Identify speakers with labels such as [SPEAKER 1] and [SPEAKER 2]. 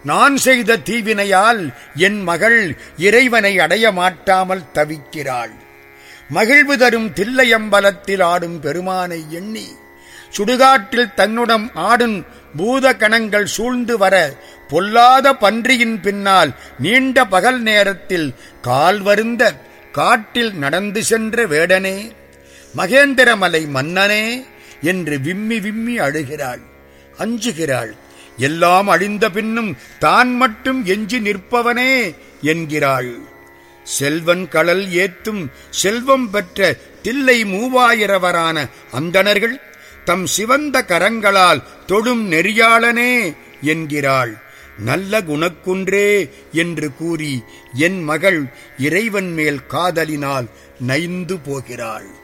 [SPEAKER 1] நான் செய்த தீவினையால் என் மகள் இறைவனை அடைய மாட்டாமல் தவிக்கிறாள் மகிழ்வு தரும் தில்லையம்பலத்தில் ஆடும் பெருமானை எண்ணி சுடுகாட்டில் தன்னுடன் ஆடும் பூத கணங்கள் சூழ்ந்து வர பொல்லாத பன்றியின் பின்னால் நீண்ட பகல் நேரத்தில் கால் வருந்த காட்டில் நடந்து சென்ற வேடனே மகேந்திரமலை மன்னனே என்று விம்மி விம்மி அழுகிறாள் அஞ்சுகிறாள் எல்லாம் அழிந்த பின்னும் தான் மட்டும் எஞ்சி நிற்பவனே என்கிறாள் செல்வன் கடல் ஏத்தும் செல்வம் பெற்ற தில்லை மூவாயிரவரான அந்தணர்கள் தம் சிவந்த கரங்களால் தொடும் நெறியாளனே என்கிறாள் நல்ல குணக்குன்றே என்று கூறி என் மகள் இறைவன் மேல் காதலினால் நைந்து போகிறாள்